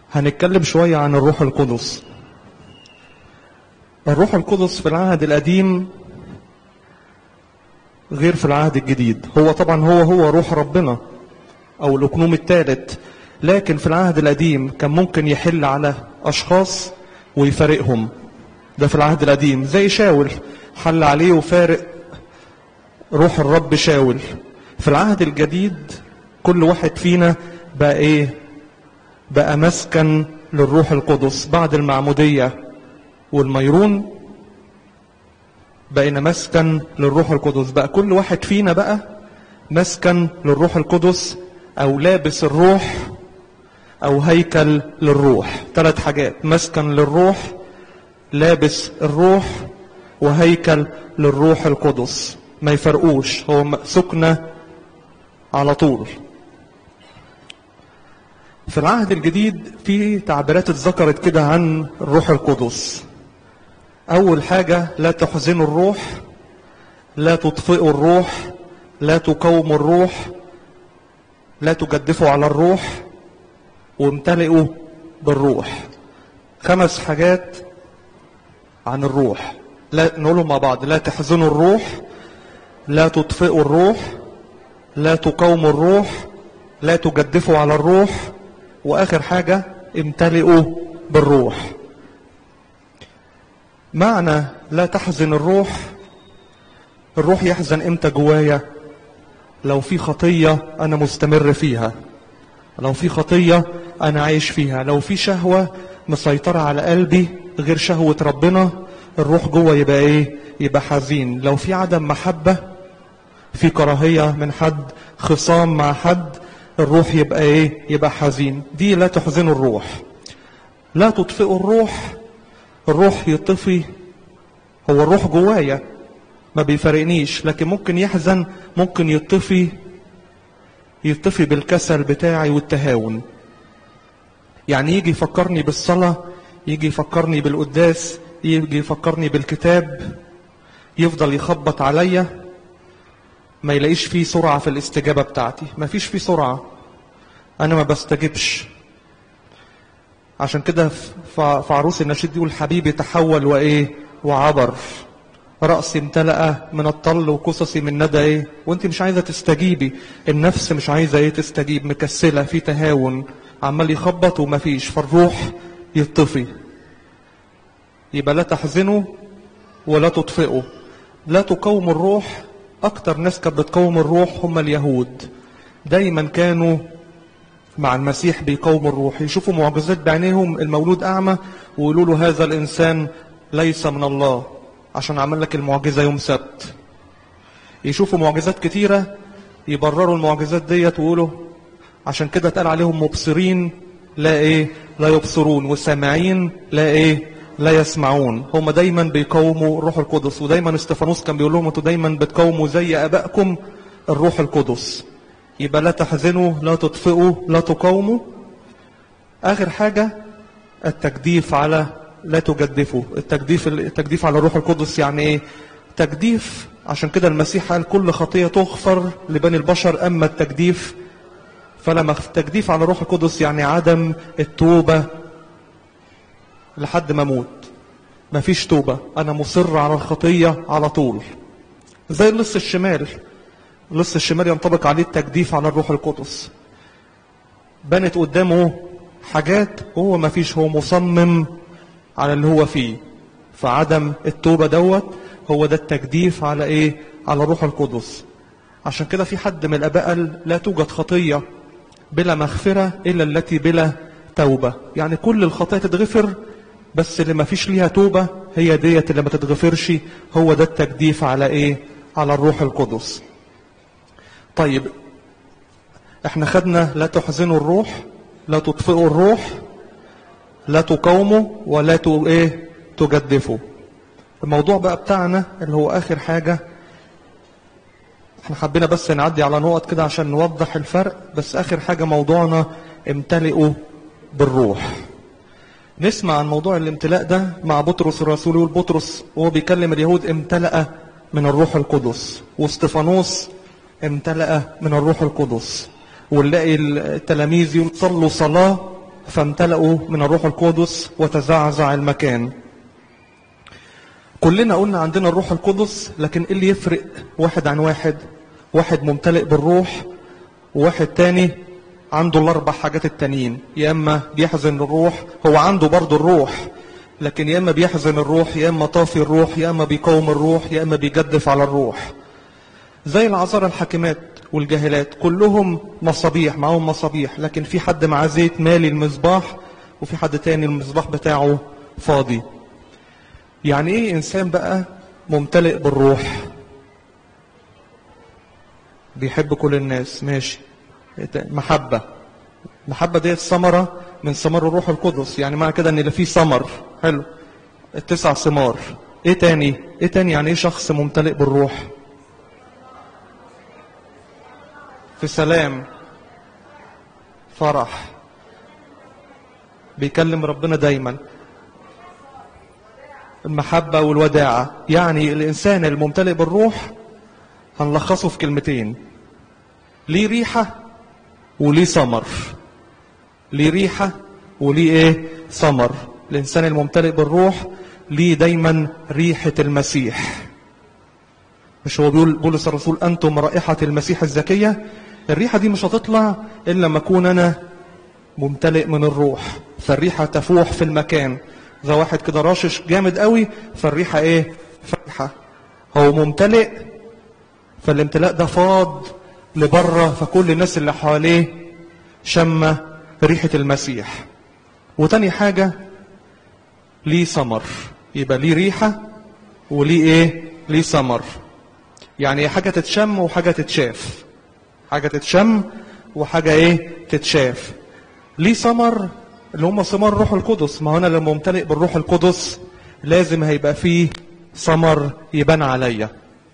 هنتكلم شوية عن الروح القدس الروح القدس في العهد القديم غير في العهد الجديد هو طبعا هو هو روح ربنا او الاقنوم الثالث لكن في العهد القديم كان ممكن يحل على اشخاص ويفارقهم ده في العهد القديم زي شاول حل عليه وفارق روح الرب شاول في العهد الجديد كل واحد فينا بقى ايه بقى مسكن للروح القدس بعد المعمودية والميرون بقينا مسكن للروح القدس بقى كل واحد فينا بقى مسكن للروح القدس او لابس الروح او هيكل للروح ثلاث حاجات مسكن للروح لابس الروح وهيكل للروح القدس ما يفرقوش هو سكنة على طول في العهد الجديد في تعبيرات اتذكرت كده عن الروح القدس أول حاجة لا تحزنوا الروح لا تطفئوا الروح لا تقوموا الروح لا تجدفوا على الروح وامتلئوا بالروح خمس حاجات عن الروح لا نقولهم مع بعض لا تحزنوا الروح لا تطفئوا الروح لا تقوموا الروح لا تجدفوا على الروح واخر حاجة امتلئوا بالروح معنى لا تحزن الروح الروح يحزن امتى جوايا لو في خطية انا مستمر فيها لو في خطية انا عايش فيها لو في شهوة مسيطرة على قلبي غير شهوة ربنا الروح جوه يبقى ايه يبقى حزين لو في عدم محبة في كراهية من حد خصام مع حد الروح يبقى ايه يبقى حزين دي لا تحزن الروح لا تطفئ الروح الروح يطفي هو الروح جوايا ما بيفرقنيش لكن ممكن يحزن ممكن يطفي يطفي بالكسل بتاعي والتهاون يعني يجي يفكرني بالصلاة يجي يفكرني بالقداس يجي يفكرني بالكتاب يفضل يخبط عليا ما يلاقيش فيه سرعة في الاستجابة بتاعتي ما فيش فيه سرعة أنا ما بستجبش عشان كده في عروس النشيد يقول حبيبي تحول وإيه وعبر رأسي امتلأ من الطل وقصصي من ندى إيه وانت مش عايزة تستجيبي النفس مش عايزة إيه تستجيب مكسلة في تهاون عمال يخبط وما فيش فالروح يطفي يبقى لا تحزنوا ولا تطفئوا لا تقوم الروح أكتر ناس كانت بتقوم الروح هم اليهود دايما كانوا مع المسيح بيقوموا الروح يشوفوا معجزات بعينيهم المولود أعمى ويقولوا له هذا الإنسان ليس من الله عشان عمل لك المعجزة يوم سبت يشوفوا معجزات كتيرة يبرروا المعجزات ديت ويقولوا عشان كده اتقال عليهم مبصرين لا ايه لا يبصرون وسامعين لا ايه لا يسمعون هم دايما بيقاوموا الروح القدس ودايما استفانوس كان بيقول لهم انتوا دايما بتقاوموا زي ابائكم الروح القدس يبقى لا تحزنوا لا تطفئوا لا تقاوموا اخر حاجه التجديف على لا تجدفوا التجديف التجديف على الروح القدس يعني ايه تجديف عشان كده المسيح قال كل خطيه تغفر لبني البشر اما التجديف فلما التجديف على الروح القدس يعني عدم التوبه لحد ما اموت مفيش توبه انا مصر على الخطيه على طول زي اللص الشمال اللص الشمال ينطبق عليه التجديف على الروح القدس بنت قدامه حاجات وهو مفيش هو مصمم على اللي هو فيه فعدم التوبه دوت هو ده التجديف على ايه على الروح القدس عشان كده في حد من الاباء قال لا توجد خطيه بلا مغفره الا التي بلا توبه يعني كل الخطايا تتغفر بس اللي ما فيش ليها توبة هي ديت اللي ما تتغفرش هو ده التجديف على ايه على الروح القدس طيب احنا خدنا لا تحزنوا الروح لا تطفئوا الروح لا تقاوموا ولا تو ايه تجدفوا الموضوع بقى بتاعنا اللي هو اخر حاجة احنا حبينا بس نعدي على نقط كده عشان نوضح الفرق بس اخر حاجة موضوعنا امتلئوا بالروح نسمع عن موضوع الامتلاء ده مع بطرس الرسول يقول بطرس وهو بيكلم اليهود امتلأ من الروح القدس واستفانوس امتلأ من الروح القدس ونلاقي التلاميذ يصلوا صلاة فامتلأوا من الروح القدس وتزعزع المكان كلنا قلنا عندنا الروح القدس لكن ايه اللي يفرق واحد عن واحد واحد ممتلئ بالروح وواحد تاني عنده الاربع حاجات التانيين يا اما بيحزن الروح هو عنده برضه الروح لكن يا اما بيحزن الروح يا اما طافي الروح يا اما بيقاوم الروح يا اما بيجدف على الروح زي العذارى الحاكمات والجاهلات كلهم مصابيح معاهم مصابيح لكن في حد معاه زيت مالي المصباح وفي حد تاني المصباح بتاعه فاضي يعني ايه انسان بقى ممتلئ بالروح بيحب كل الناس ماشي محبة محبة ديت ثمرة من ثمار الروح القدس يعني معنى كده ان اللي فيه ثمر حلو التسع ثمار ايه تاني ايه تاني يعني ايه شخص ممتلئ بالروح في سلام فرح بيكلم ربنا دايما المحبة والوداعة يعني الإنسان الممتلئ بالروح هنلخصه في كلمتين ليه ريحة وليه ثمر ليه ريحة وليه ايه ثمر الإنسان الممتلئ بالروح ليه دايما ريحة المسيح مش هو بيقول بولس الرسول أنتم رائحة المسيح الزكية الريحة دي مش هتطلع إلا لما أكون أنا ممتلئ من الروح فالريحة تفوح في المكان زي واحد كده راشش جامد قوي فالريحة ايه فاتحة هو ممتلئ فالامتلاء ده فاض لبره فكل الناس اللي حواليه شم ريحة المسيح وتاني حاجة ليه ثمر يبقى ليه ريحة وليه ايه ليه ثمر يعني حاجة تتشم وحاجة تتشاف حاجة تتشم وحاجة ايه تتشاف ليه ثمر اللي هم ثمار الروح القدس ما هو انا لما ممتلئ بالروح القدس لازم هيبقى فيه ثمر يبان عليا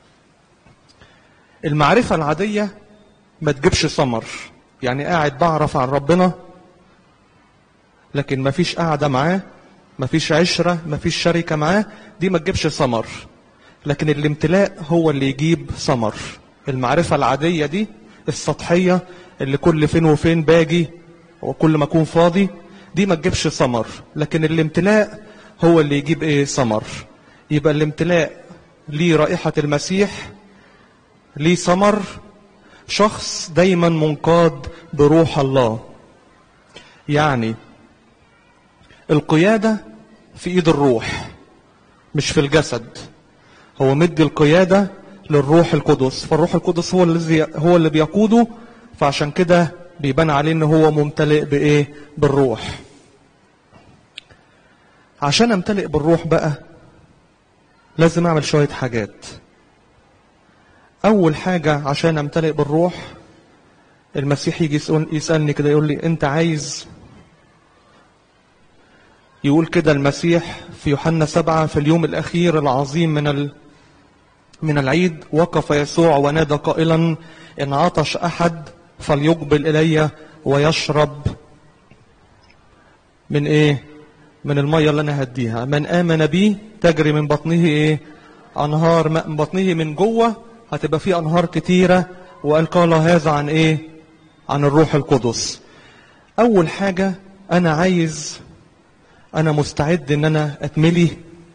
المعرفة العادية ما تجيبش ثمر يعني قاعد بعرف عن ربنا لكن ما فيش قاعدة معاه ما فيش عشرة ما فيش شركة معاه دي ما تجيبش ثمر لكن الامتلاء هو اللي يجيب ثمر المعرفة العادية دي السطحية اللي كل فين وفين باجي وكل ما اكون فاضي دي ما تجيبش ثمر لكن الامتلاء هو اللي يجيب ايه ثمر يبقى الامتلاء ليه رائحة المسيح ليه ثمر شخص دايما منقاد بروح الله يعني القيادة في ايد الروح مش في الجسد هو مدي القيادة للروح القدس فالروح القدس هو الذي هو اللي بيقوده فعشان كده بيبان عليه ان هو ممتلئ بايه بالروح عشان امتلئ بالروح بقى لازم اعمل شوية حاجات اول حاجة عشان امتلئ بالروح المسيح يجي يسألني كده يقول لي انت عايز يقول كده المسيح في يوحنا سبعة في اليوم الأخير العظيم من ال... من العيد وقف يسوع ونادى قائلا إن عطش أحد فليقبل إلي ويشرب من إيه؟ من المية اللي أنا هديها من آمن بي تجري من بطنه إيه؟ أنهار ماء من بطنه من جوه هتبقى في أنهار كتيرة وقال قال هذا عن إيه؟ عن الروح القدس أول حاجة أنا عايز أنا مستعد إن أنا أتملي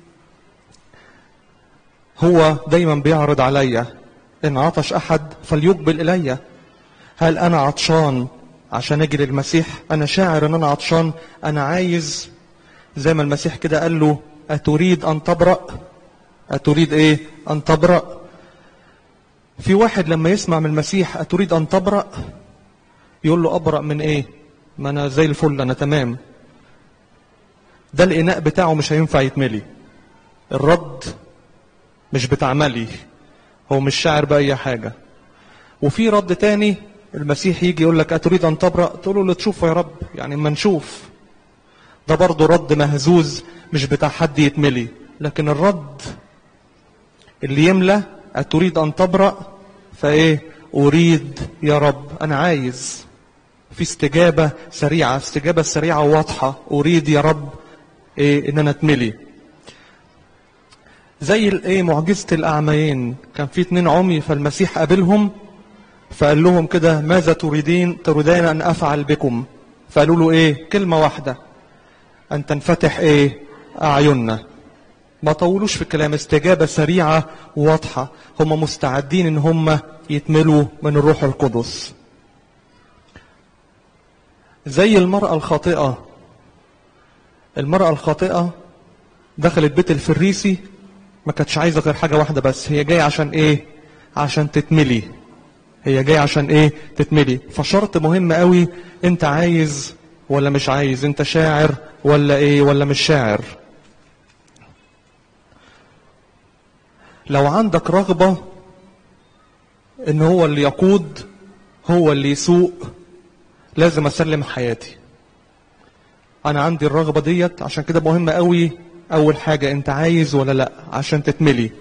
هو دايما بيعرض عليا إن عطش أحد فليقبل إلي هل أنا عطشان عشان أجي للمسيح أنا شاعر إن أنا عطشان أنا عايز زي ما المسيح كده قال له أتريد أن تبرأ أتريد إيه أن تبرأ في واحد لما يسمع من المسيح أتريد أن تبرأ يقول له أبرأ من إيه ما أنا زي الفل أنا تمام ده الإناء بتاعه مش هينفع يتملي الرد مش بتعملي هو مش شاعر بأي حاجة وفي رد تاني المسيح يجي يقول لك أتريد أن تبرأ تقول له اللي تشوفه يا رب يعني ما نشوف ده برضه رد مهزوز مش بتاع حد يتملي لكن الرد اللي يملى أتريد أن تبرأ فإيه أريد يا رب أنا عايز في استجابة سريعة استجابة سريعة وواضحة أريد يا رب إيه إن أنا أتملي زي الايه معجزة الأعميين كان في اتنين عمي فالمسيح قابلهم فقال لهم كده ماذا تريدين تريدين أن أفعل بكم فقالوا له ايه كلمة واحدة ان تنفتح ايه اعيننا ما طولوش في الكلام استجابة سريعة وواضحة هم مستعدين ان هم يتملوا من الروح القدس زي المرأة الخاطئة المرأة الخاطئة دخلت بيت الفريسي ما كانتش عايزة غير حاجة واحدة بس هي جاية عشان ايه عشان تتملي هي جاية عشان ايه تتملي فشرط مهم قوي انت عايز ولا مش عايز انت شاعر ولا ايه ولا مش شاعر لو عندك رغبة ان هو اللي يقود هو اللي يسوق لازم اسلم حياتي انا عندي الرغبة ديت عشان كده مهم قوي اول حاجة انت عايز ولا لا عشان تتملي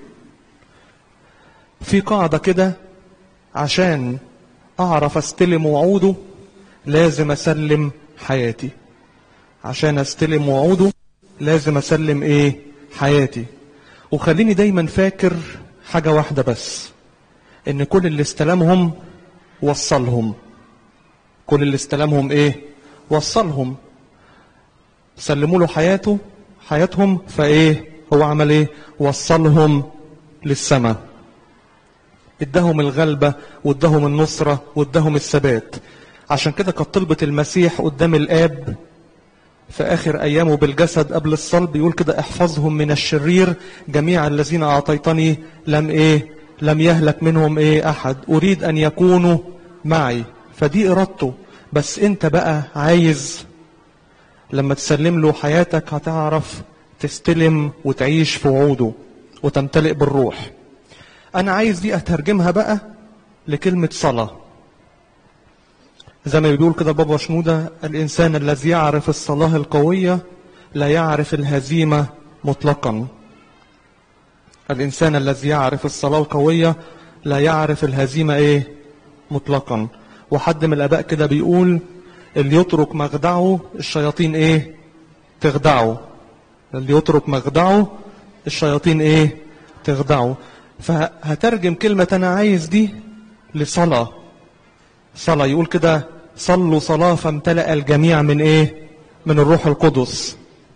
في قاعدة كده عشان اعرف استلم وعوده لازم اسلم حياتي عشان استلم وعوده لازم اسلم ايه حياتي وخليني دايما فاكر حاجة واحدة بس ان كل اللي استلمهم وصلهم كل اللي استلمهم ايه وصلهم سلموا له حياته حياتهم فايه هو عمل ايه وصلهم للسماء ادهم الغلبة وادهم النصرة وادهم الثبات عشان كده كانت طلبة المسيح قدام الآب في آخر أيامه بالجسد قبل الصلب يقول كده احفظهم من الشرير جميع الذين أعطيتني لم إيه لم يهلك منهم إيه أحد أريد أن يكونوا معي فدي إرادته بس أنت بقى عايز لما تسلم له حياتك هتعرف تستلم وتعيش في وعوده وتمتلئ بالروح أنا عايز دي أترجمها بقى لكلمة صلاة زي ما بيقول كده بابا شنودة الإنسان الذي يعرف الصلاة القوية لا يعرف الهزيمة مطلقا الإنسان الذي يعرف الصلاة القوية لا يعرف الهزيمة إيه مطلقا وحد من الآباء كده بيقول اللي يترك مخدعه الشياطين إيه تخدعه اللي يترك مخدعه الشياطين إيه تخدعه فهترجم كلمة أنا عايز دي لصلاة صلاة يقول كده صلوا صلاة فامتلأ الجميع من ايه من الروح القدس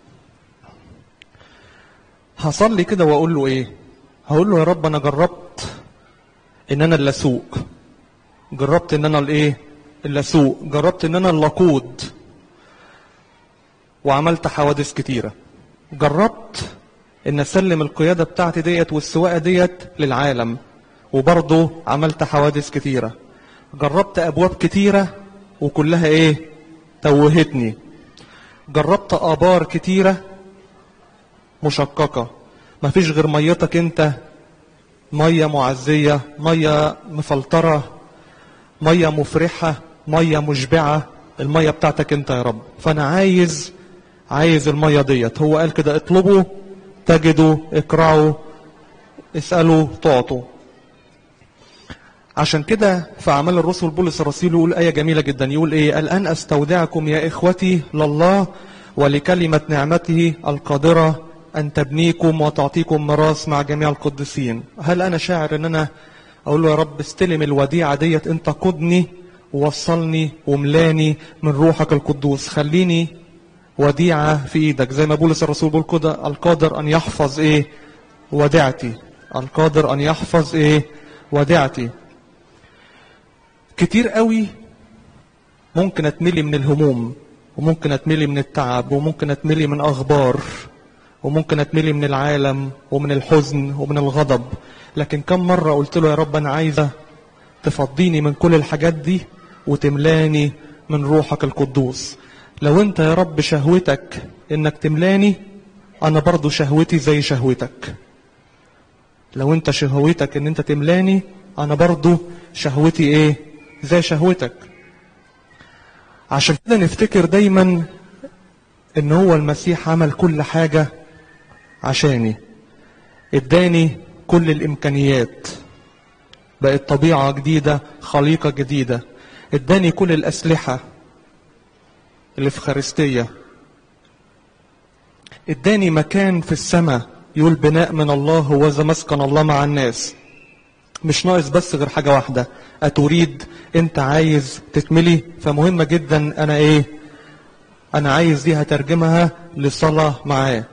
هصلي كده واقول له ايه هقول له يا رب انا جربت ان انا اللي اسوق جربت ان انا الايه اللي اسوق جربت ان انا اللي اقود وعملت حوادث كتيره جربت ان اسلم القياده بتاعتي ديت والسواقه ديت للعالم وبرضه عملت حوادث كتيره جربت ابواب كتيره وكلها ايه توهتني جربت ابار كتيره مشققه مفيش غير ميتك انت ميه معزيه ميه مفلتره ميه مفرحه ميه مشبعه الميه بتاعتك انت يا رب فانا عايز عايز الميه ديت هو قال كده اطلبوا تجدوا اقرعوا اسالوا تعطوا عشان كده في أعمال الرسل بولس الرسول يقول آية جميلة جدا يقول إيه الآن أستودعكم يا إخوتي لله ولكلمة نعمته القادرة أن تبنيكم وتعطيكم ميراث مع جميع القديسين هل أنا شاعر أن أنا أقول له يا رب استلم الوديعة ديت أنت قدني ووصلني وملاني من روحك القدوس خليني وديعة في إيدك زي ما بولس الرسول بيقول كده القادر أن يحفظ إيه وديعتي القادر أن يحفظ إيه وديعتي كتير قوي ممكن اتملي من الهموم وممكن اتملي من التعب وممكن اتملي من اخبار وممكن اتملي من العالم ومن الحزن ومن الغضب لكن كم مرة قلت له يا رب انا عايزة تفضيني من كل الحاجات دي وتملاني من روحك القدوس لو انت يا رب شهوتك انك تملاني انا برضو شهوتي زي شهوتك لو انت شهوتك ان انت تملاني انا برضو شهوتي ايه زي شهوتك عشان كده نفتكر دايما ان هو المسيح عمل كل حاجة عشاني اداني كل الامكانيات بقت طبيعة جديدة خليقة جديدة اداني كل الاسلحة اللي في خارستية اداني مكان في السماء يقول بناء من الله هو ذا مسكن الله مع الناس مش ناقص بس غير حاجة واحدة أتريد أنت عايز تتملي فمهمة جدا أنا إيه انا عايز دي هترجمها لصلاة معاه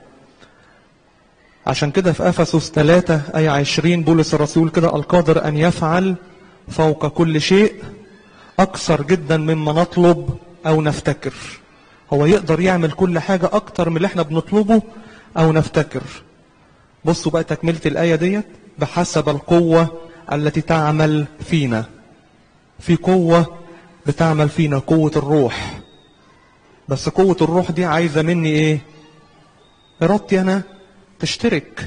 عشان كده في افسس 3 اي 20 بولس الرسول كده القادر ان يفعل فوق كل شيء اكثر جدا مما نطلب او نفتكر هو يقدر يعمل كل حاجة اكتر من اللي احنا بنطلبه او نفتكر بصوا بقى تكملة الآية ديت بحسب القوة التي تعمل فينا في قوة بتعمل فينا قوة الروح بس قوة الروح دي عايزة مني ايه ارادتي انا تشترك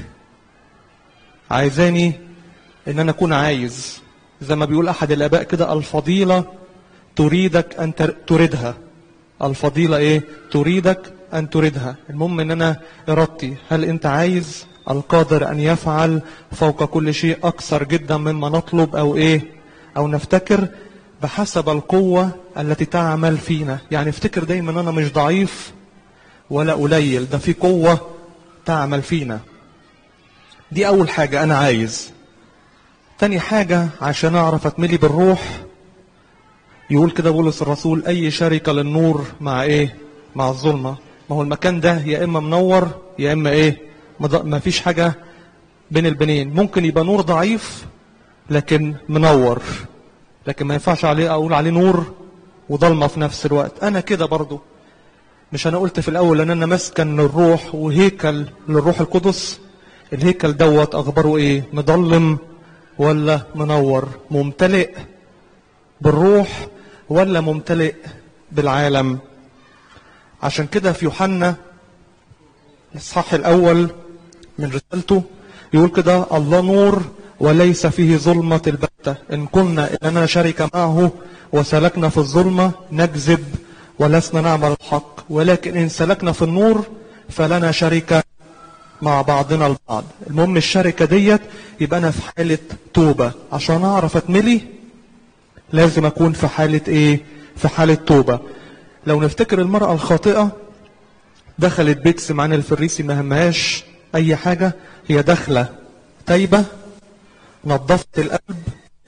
عايزاني ان انا اكون عايز زي ما بيقول احد الاباء كده الفضيلة تريدك ان تر- تريدها الفضيلة ايه تريدك ان تريدها المهم ان انا ارادتي هل انت عايز القادر ان يفعل فوق كل شيء اكثر جدا مما نطلب او ايه او نفتكر بحسب القوة التي تعمل فينا يعني افتكر دايما انا مش ضعيف ولا قليل ده في قوة تعمل فينا دي اول حاجة انا عايز تاني حاجة عشان اعرف اتملي بالروح يقول كده بولس الرسول اي شركة للنور مع ايه مع الظلمة ما هو المكان ده يا اما منور يا اما ايه مض- ما فيش حاجة بين البنين ممكن يبقى نور ضعيف لكن منور لكن ما ينفعش عليه اقول عليه نور وضلمة في نفس الوقت انا كده برضو مش انا قلت في الاول ان انا مسكن للروح وهيكل للروح القدس الهيكل دوت اخباره ايه مضلم ولا منور ممتلئ بالروح ولا ممتلئ بالعالم عشان كده في يوحنا الاصحاح الاول من رسالته يقول كده الله نور وليس فيه ظلمة البتة إن كنا إننا شركة معه وسلكنا في الظلمة نكذب ولسنا نعمل الحق ولكن إن سلكنا في النور فلنا شركة مع بعضنا البعض المهم الشركة ديت يبقى أنا في حالة توبة عشان أعرف أتملي لازم أكون في حالة إيه في حالة توبة لو نفتكر المرأة الخاطئة دخلت بيت سمعان الفريسي ما همهاش أي حاجة هي داخلة تايبة نظفت القلب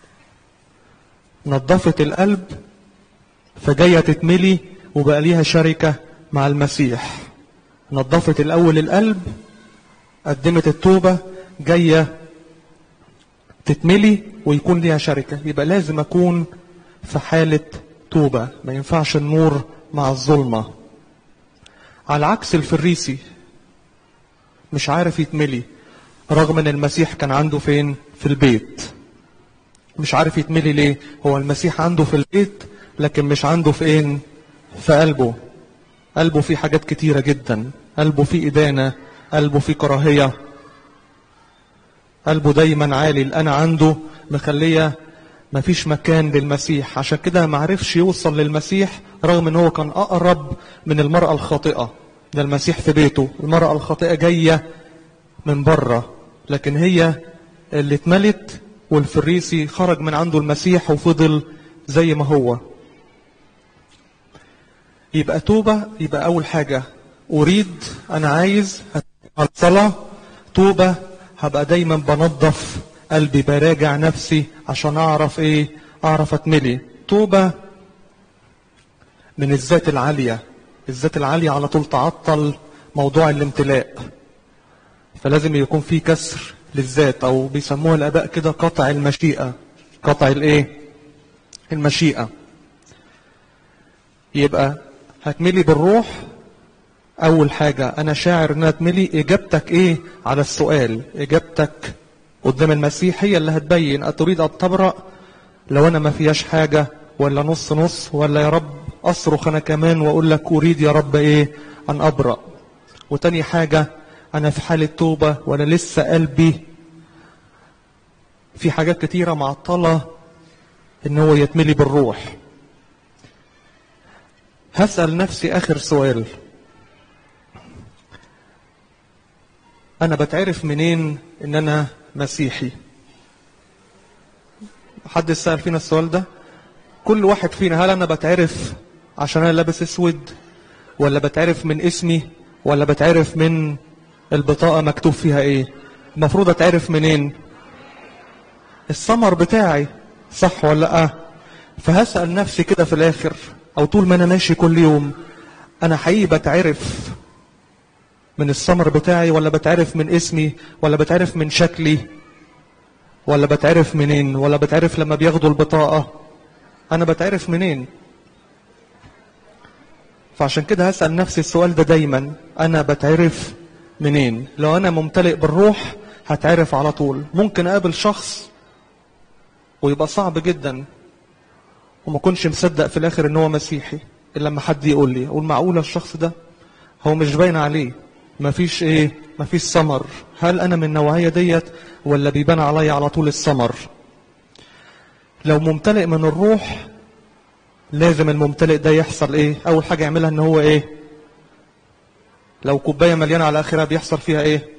نظفت القلب فجاية تتملي وبقى ليها شركة مع المسيح نظفت الأول القلب قدمت التوبة جاية تتملي ويكون ليها شركة يبقى لازم أكون في حالة توبة ما ينفعش النور مع الظلمة على عكس الفريسي مش عارف يتملي رغم ان المسيح كان عنده فين في البيت مش عارف يتملي ليه هو المسيح عنده في البيت لكن مش عنده فين في قلبه قلبه فيه حاجات كتيرة جدا قلبه فيه إدانة قلبه فيه كراهية قلبه دايما عالي الأنا عنده مخلية مفيش مكان للمسيح عشان كده معرفش يوصل للمسيح رغم ان هو كان أقرب من المرأة الخاطئة ده المسيح في بيته المرأة الخاطئة جاية من بره لكن هي اللي اتملت والفريسي خرج من عنده المسيح وفضل زي ما هو يبقى توبة يبقى أول حاجة أريد أنا عايز الصلاة توبة هبقى دايما بنظف قلبي براجع نفسي عشان أعرف إيه أعرف أتملي توبة من الذات العالية الذات العالية على طول تعطل موضوع الامتلاء فلازم يكون في كسر للذات او بيسموها الاباء كده قطع المشيئه قطع الايه المشيئه يبقى هتملي بالروح اول حاجه انا شاعر ان اتملي اجابتك ايه على السؤال اجابتك قدام المسيح هي اللي هتبين اتريد ان تبرأ لو انا ما فيهاش حاجه ولا نص نص ولا يا رب اصرخ انا كمان واقول لك اريد يا رب ايه ان ابرأ وتاني حاجه انا في حالة توبة وانا لسه قلبي في حاجات كتيرة معطلة ان هو يتملي بالروح هسأل نفسي اخر سؤال انا بتعرف منين ان انا مسيحي حد سأل فينا السؤال ده كل واحد فينا هل انا بتعرف عشان انا لابس اسود ولا بتعرف من اسمي ولا بتعرف من البطاقة مكتوب فيها ايه المفروض اتعرف منين الثمر بتاعي صح ولا لا فهسأل نفسي كده في الاخر او طول ما انا ماشي كل يوم انا حقيقي بتعرف من الثمر بتاعي ولا بتعرف من اسمي ولا بتعرف من شكلي ولا بتعرف منين ولا بتعرف لما بياخدوا البطاقة انا بتعرف منين فعشان كده هسأل نفسي السؤال ده دايما انا بتعرف منين لو انا ممتلئ بالروح هتعرف على طول ممكن اقابل شخص ويبقى صعب جدا وما كنش مصدق في الاخر ان هو مسيحي الا لما حد يقول لي اقول معقوله الشخص ده هو مش باين عليه مفيش ايه مفيش ثمر هل انا من النوعيه ديت ولا بيبان عليا على طول الثمر لو ممتلئ من الروح لازم الممتلئ ده يحصل ايه اول حاجه يعملها ان هو ايه لو كوبايه مليانه على اخرها بيحصل فيها ايه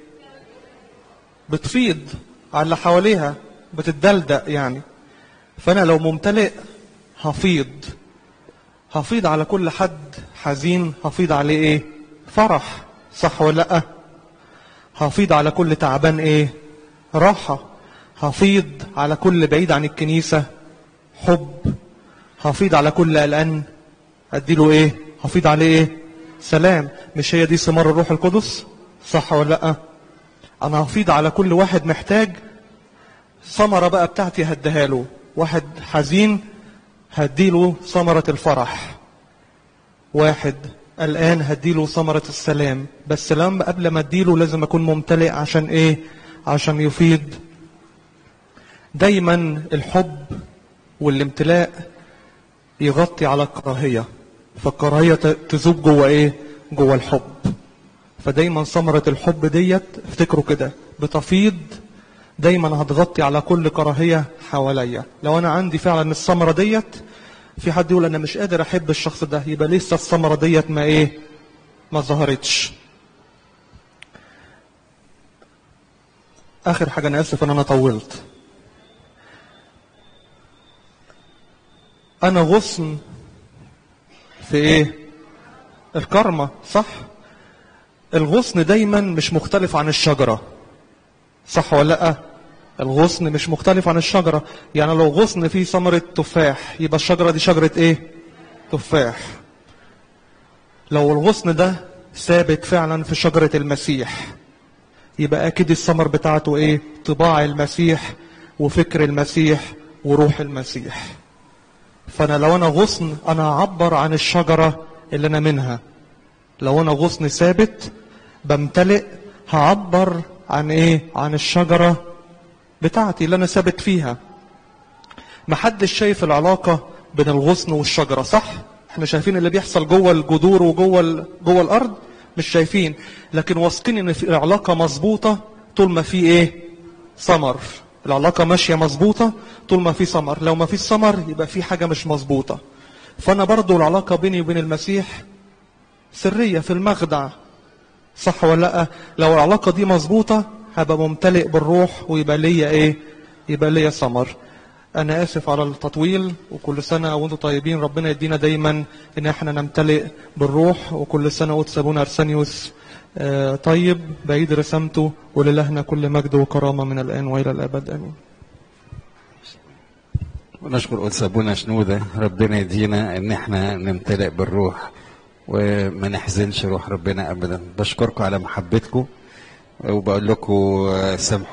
بتفيض على اللي حواليها بتتدلدق يعني فانا لو ممتلئ هفيض هفيض على كل حد حزين هفيض عليه ايه فرح صح ولا لا هفيض على كل تعبان ايه راحة هفيض على كل بعيد عن الكنيسة حب هفيض على كل قلقان اديله ايه هفيض عليه ايه سلام مش هي دي ثمار الروح القدس صح ولا لا انا هفيض على كل واحد محتاج ثمرة بقى بتاعتي هديها له واحد حزين هديله ثمرة الفرح واحد الآن هديله ثمرة السلام بس لما قبل ما اديله لازم أكون ممتلئ عشان إيه عشان يفيض دايما الحب والامتلاء يغطي على الكراهية فالكراهية تذوب جوه إيه جوه الحب فدايما ثمرة الحب ديت افتكروا كده بتفيض دايما هتغطي على كل كراهية حواليا لو انا عندي فعلا الثمرة ديت في حد يقول انا مش قادر احب الشخص ده يبقى لسه الثمرة ديت ما ايه ما ظهرتش اخر حاجة انا اسف ان انا طولت انا غصن في ايه الكرمة صح الغصن دايما مش مختلف عن الشجرة صح ولا لا الغصن مش مختلف عن الشجرة يعني لو غصن فيه ثمرة تفاح يبقى الشجرة دي شجرة ايه تفاح لو الغصن ده ثابت فعلا في شجرة المسيح يبقى اكيد الثمر بتاعته ايه طباع المسيح وفكر المسيح وروح المسيح فانا لو انا غصن انا هعبر عن الشجرة اللي انا منها لو انا غصن ثابت بمتلئ هعبر عن ايه عن الشجرة بتاعتي اللي انا ثابت فيها محدش شايف العلاقة بين الغصن والشجرة صح احنا شايفين اللي بيحصل جوه الجذور وجوه ال... جوه الارض مش شايفين لكن واثقين ان في العلاقة مظبوطة طول ما في ايه ثمر العلاقة ماشية مظبوطة طول ما في ثمر لو ما فيش ثمر يبقى في حاجة مش مظبوطة فانا برضو العلاقة بيني وبين المسيح سرية في المخدع صح ولا لا لو العلاقة دي مظبوطة هبقى ممتلئ بالروح ويبقى ليا ايه يبقى ليا ثمر انا اسف على التطويل وكل سنة وانتم طيبين ربنا يدينا دايما ان احنا نمتلئ بالروح وكل سنة قدس ابونا ارسانيوس آه طيب بعيد رسامته وللهنا كل مجد وكرامة من الان والى الابد امين ونشكر قدس ابونا شنوده ربنا يدينا ان احنا نمتلئ بالروح وما نحزنش روح ربنا ابدا بشكركم على محبتكم وبقول لكم سامحوا